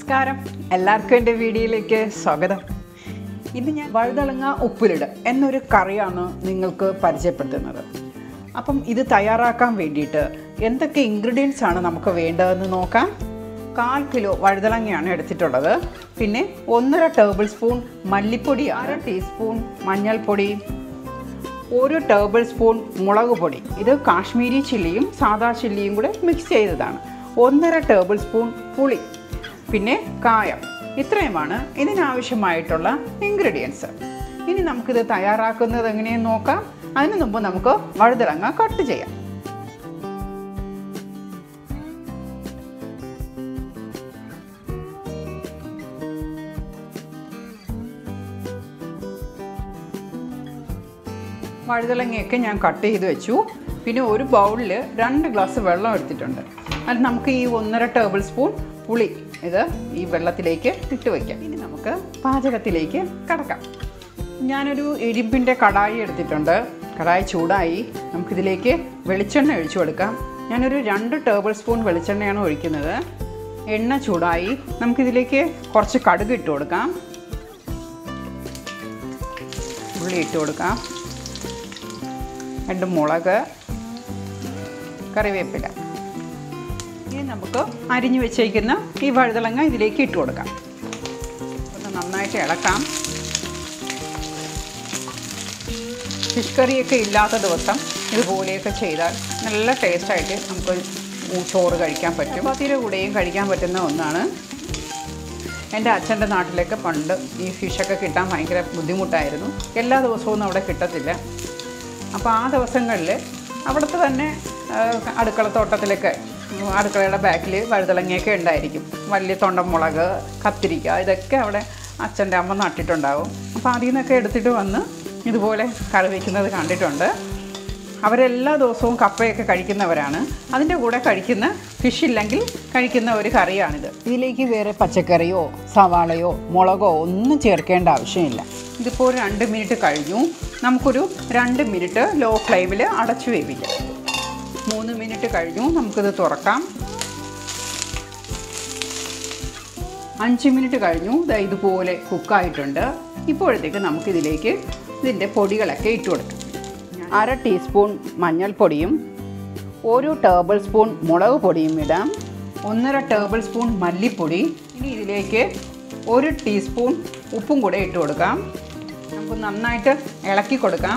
നമസ്കാരം എല്ലാവർക്കും എൻ്റെ വീഡിയോയിലേക്ക് സ്വാഗതം ഇന്ന് ഞാൻ വഴുതളങ്ങ ഉപ്പിലിട് എന്നൊരു കറിയാണ് നിങ്ങൾക്ക് പരിചയപ്പെടുത്തുന്നത് അപ്പം ഇത് തയ്യാറാക്കാൻ വേണ്ടിയിട്ട് എന്തൊക്കെ ഇൻഗ്രീഡിയൻസ് ആണ് നമുക്ക് വേണ്ടതെന്ന് നോക്കാം കാൽ കിലോ വഴുതളങ്ങയാണ് എടുത്തിട്ടുള്ളത് പിന്നെ ഒന്നര ടേബിൾ സ്പൂൺ മല്ലിപ്പൊടി അര ടീസ്പൂൺ മഞ്ഞൾപ്പൊടി ഒരു ടേബിൾ സ്പൂൺ മുളക് പൊടി ഇത് കാശ്മീരി ചില്ലിയും സാദാ ചില്ലിയും കൂടെ മിക്സ് ചെയ്തതാണ് ഒന്നര ടേബിൾ സ്പൂൺ പുളി പിന്നെ കായം ഇത്രയുമാണ് ഇതിനാവശ്യമായിട്ടുള്ള ഇൻഗ്രീഡിയൻസ് ഇനി നമുക്കിത് തയ്യാറാക്കുന്നത് എങ്ങനെയെന്ന് നോക്കാം അതിന് മുമ്പ് നമുക്ക് വഴുതിളങ്ങ കട്ട് ചെയ്യാം വഴുതളങ്ങയൊക്കെ ഞാൻ കട്ട് ചെയ്ത് വെച്ചു പിന്നെ ഒരു ബൗളിൽ രണ്ട് ഗ്ലാസ് വെള്ളം എടുത്തിട്ടുണ്ട് അത് നമുക്ക് ഈ ഒന്നര ടേബിൾ സ്പൂൺ പുളി ഇത് ഈ വെള്ളത്തിലേക്ക് ഇട്ട് വയ്ക്കാം ഇനി നമുക്ക് പാചകത്തിലേക്ക് കടക്കാം ഞാനൊരു ഇരുമ്പിൻ്റെ കടായി എടുത്തിട്ടുണ്ട് കടായി ചൂടായി നമുക്കിതിലേക്ക് വെളിച്ചെണ്ണ ഒഴിച്ചു കൊടുക്കാം ഞാനൊരു രണ്ട് ടേബിൾ സ്പൂൺ വെളിച്ചെണ്ണയാണ് ഒഴിക്കുന്നത് എണ്ണ ചൂടായി നമുക്കിതിലേക്ക് കുറച്ച് കടുക് ഇട്ട് കൊടുക്കാം ഉള്ളി ഇട്ട് കൊടുക്കാം രണ്ട് മുളക് കറിവേപ്പില ഇനി നമുക്ക് അരിഞ്ഞു വെച്ചേക്കുന്ന ഈ വഴുതളങ്ങ ഇതിലേക്ക് ഇട്ട് കൊടുക്കാം ഒന്ന് നന്നായിട്ട് ഇളക്കാം ഫിഷ് കറിയൊക്കെ ഇല്ലാത്ത ദിവസം ഇതുപോലെയൊക്കെ ചെയ്താൽ നല്ല ടേസ്റ്റായിട്ട് നമുക്ക് ചോറ് കഴിക്കാൻ പറ്റും ചപ്പാത്തിയുടെ കൂടെയും കഴിക്കാൻ പറ്റുന്ന ഒന്നാണ് എൻ്റെ അച്ഛൻ്റെ നാട്ടിലൊക്കെ പണ്ട് ഈ ഫിഷൊക്കെ കിട്ടാൻ ഭയങ്കര ബുദ്ധിമുട്ടായിരുന്നു എല്ലാ ദിവസവും അവിടെ കിട്ടത്തില്ല അപ്പോൾ ആ ദിവസങ്ങളിൽ അവിടുത്തെ തന്നെ ആ, അടുക്കളത്തോട്ടത്തിലൊക്കെ ഉം, അടുക്കളയുടെ ബാക്കിൽ വഴുതളങ്ങയൊക്കെ ഉണ്ടായിരിക്കും വലിയ തൊണ്ടമുളക് കത്തിരിക്ക ഇതൊക്കെ അവിടെ അച്ഛൻ്റെ അമ്മ നട്ടിട്ടുണ്ടാവും അപ്പോൾ അതിൽ നിന്നൊക്കെ എടുത്തിട്ട് വന്ന് ഇതുപോലെ കറി വയ്ക്കുന്നത് കണ്ടിട്ടുണ്ട് അവരെല്ലാ ദിവസവും കപ്പയൊക്കെ കഴിക്കുന്നവരാണ് അതിൻ്റെ കൂടെ കഴിക്കുന്ന ഫിഷ് ഇല്ലെങ്കിൽ കഴിക്കുന്ന ഒരു കറിയാണിത് ഇതിലേക്ക് വേറെ പച്ചക്കറിയോ സവാളയോ മുളകോ ഒന്നും ചേർക്കേണ്ട ആവശ്യമില്ല ഇതിപ്പോൾ ഒരു രണ്ട് മിനിറ്റ് കഴിഞ്ഞു നമുക്കൊരു രണ്ട് മിനിറ്റ് ലോ ഫ്ലെയിമിൽ അടച്ചു വേവിക്കാം മൂന്ന് മിനിറ്റ് കഴിഞ്ഞു നമുക്കിത് തുറക്കാം അഞ്ച് മിനിറ്റ് കഴിഞ്ഞു ദാ ഇതുപോലെ കുക്കായിട്ടുണ്ട് ഇപ്പോഴത്തേക്ക് നമുക്കിതിലേക്ക് ഇതിൻ്റെ പൊടികളൊക്കെ ഇട്ട് കൊടുക്കാം അര ടീസ്പൂൺ മഞ്ഞൾപ്പൊടിയും ഒരു ടേബിൾ സ്പൂൺ മുളക് പൊടിയും ഇടാം ഒന്നര ടേബിൾ സ്പൂൺ മല്ലിപ്പൊടി ഇനി ഇതിലേക്ക് ഒരു ടീസ്പൂൺ ഉപ്പും കൂടെ ഇട്ട് കൊടുക്കാം നമുക്ക് നന്നായിട്ട് ഇളക്കി കൊടുക്കാം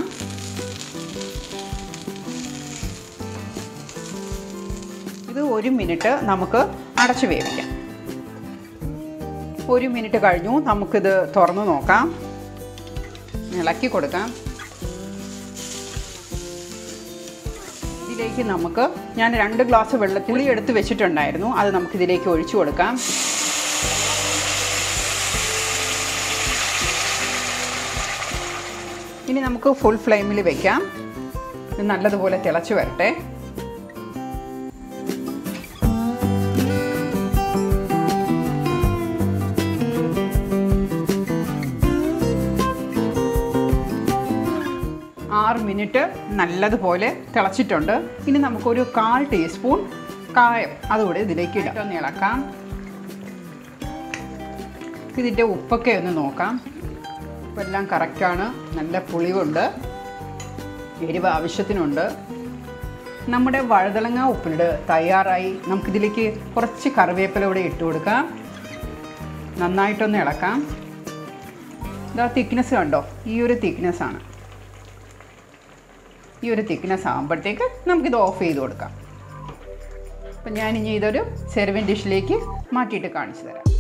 ഇത് ഒരു മിനിറ്റ് നമുക്ക് അടച്ചു വേവിക്കാം ഒരു മിനിറ്റ് കഴിഞ്ഞു നമുക്കിത് തുറന്ന് നോക്കാം ഇളക്കി കൊടുക്കാം ഇതിലേക്ക് നമുക്ക് ഞാൻ രണ്ട് ഗ്ലാസ് വെള്ളത്തിൽ എടുത്ത് വെച്ചിട്ടുണ്ടായിരുന്നു അത് നമുക്കിതിലേക്ക് ഒഴിച്ചു കൊടുക്കാം ഇനി നമുക്ക് ഫുൾ ഫ്ലെയിമിൽ വെക്കാം ഇത് നല്ലതുപോലെ തിളച്ച് വരട്ടെ ആറ് മിനിറ്റ് നല്ലതുപോലെ തിളച്ചിട്ടുണ്ട് ഇനി നമുക്കൊരു കാൽ ടീസ്പൂൺ കായം അതുകൂടെ ഇതിലേക്ക് ഇടാം ഒന്ന് ഇളക്കാം ഇതിൻ്റെ ഉപ്പൊക്കെ ഒന്ന് നോക്കാം ഉപ്പെല്ലാം കറക്റ്റാണ് നല്ല പുളിവുണ്ട് എരിവ് ആവശ്യത്തിനുണ്ട് നമ്മുടെ വഴുതളങ്ങ ഉപ്പിലിട് തയ്യാറായി നമുക്കിതിലേക്ക് കുറച്ച് കറിവേപ്പില കൂടെ ഇട്ട് കൊടുക്കാം നന്നായിട്ടൊന്ന് ഇളക്കാം ഇതാ തിക്നെസ് കണ്ടോ ഈ ഒരു തിക്നെസ് ആണ് ഈ ഒരു തിക്നെസ് ആകുമ്പോഴത്തേക്ക് നമുക്കിത് ഓഫ് ചെയ്ത് കൊടുക്കാം അപ്പം ഞാനിനി ഇതൊരു സെർവിങ് ഡിഷിലേക്ക് മാറ്റിയിട്ട് കാണിച്ചു തരാം